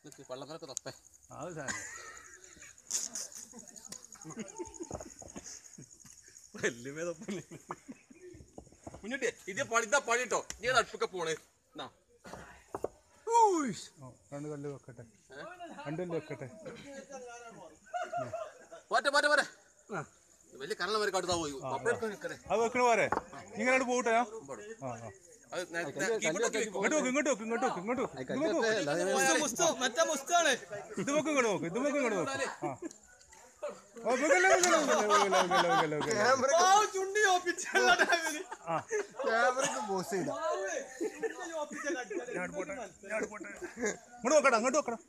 നിക്ക് വള്ളപ്പനൊക്കെ തപ്പേ അത് സാധനം വലിയ തപ്പല്ലേ മുന്നോട്ട് ഇതേ പണി ഇതാ പണി കേട്ടോ നീ അടുപ്പൊക്കെ പോണേ എന്നാ ഓ, രണ്ട് കല്ല് വെക്കട്ടെ രണ്ട് കല്ല് വെക്കട്ടെ പോട്ടെ പോട്ടെ പോരെ വലിയ കരണം വരെ കാട്ടുതാ പോയി പപ്പടം നിൽക്കണേ അത് വെക്കണ പോരെ ഇങ്ങനെ പോട്ടെ ഞാൻ ആ ആ അത് നേ- നേ- കീബോർഡൊക്കെ വെക്കും. ഇങ്ങോട്ട് വെക്ക് ഇങ്ങോട്ട് വെക്ക് ഇങ്ങോട്ട് വെക്ക് ഇങ്ങോട്ട് വെക്ക് ഇങ്ങോട്ട് വെക്ക് മറ്റേ മുസ്താണ് ഇത് വെക്ക് ഇങ്ങോട്ട് നോക്ക് ഇത് വെക്ക് ഇങ്ങോട്ട് നോക്ക് ആ ഓ, വെക്കല്ലേ, വെക്കല്ലേ, വെക്കല്ലേ, വെക്കല്ലേ, വെക്കല്ലേ, വെക്കല്ലേ. ചുണ്ടി ചോപ്പിച്ചുള്ള ടൈമില് ആ ക്യാമറക്ക് പോസ് ചെയ്ത ഞാൻ പോട്ടെ ഞാൻ പോട്ടെ ഇങ്ങോട്ട് വെക്കടാ ഇങ്ങോട്ട് വെക്കടാ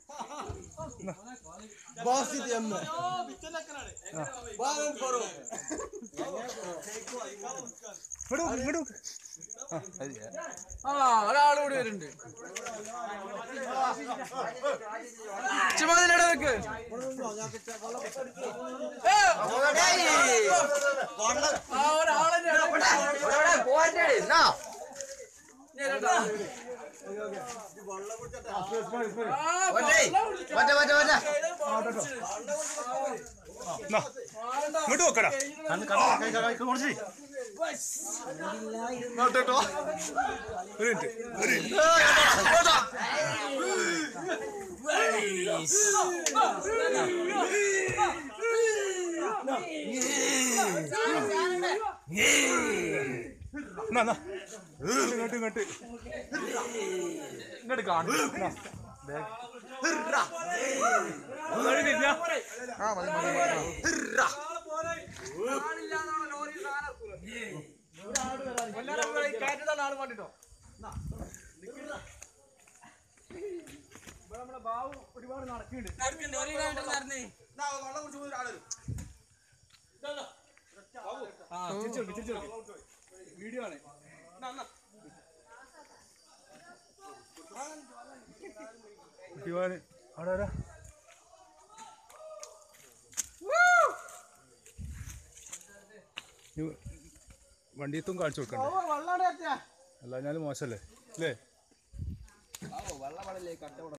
ബോസ് എം ഇങ്ങോട്ട് വെക്ക് ഇങ്ങോട്ട് വെക്ക് ആ ഒരാളൂടി വരുന്നുണ്ട് ചുമതലക്ക് എന്നാ, ഇങ്ങോട്ട് വെക്കടാ ഒരു മിനിറ്റ് ഒരു മിനിറ്റ് എന്നാ, എന്നാ. ഇങ്ങോട്ട് ഇങ്ങോട്ട് ഇങ്ങോട്ട് കാണും കുട്ടിവാന് അവിടെ വരാ വണ്ടിയത്തും കാണിച്ചു കൊടുക്കണ്ടേ അല്ല ഞാൻ മോശമല്ലേ അല്ലേ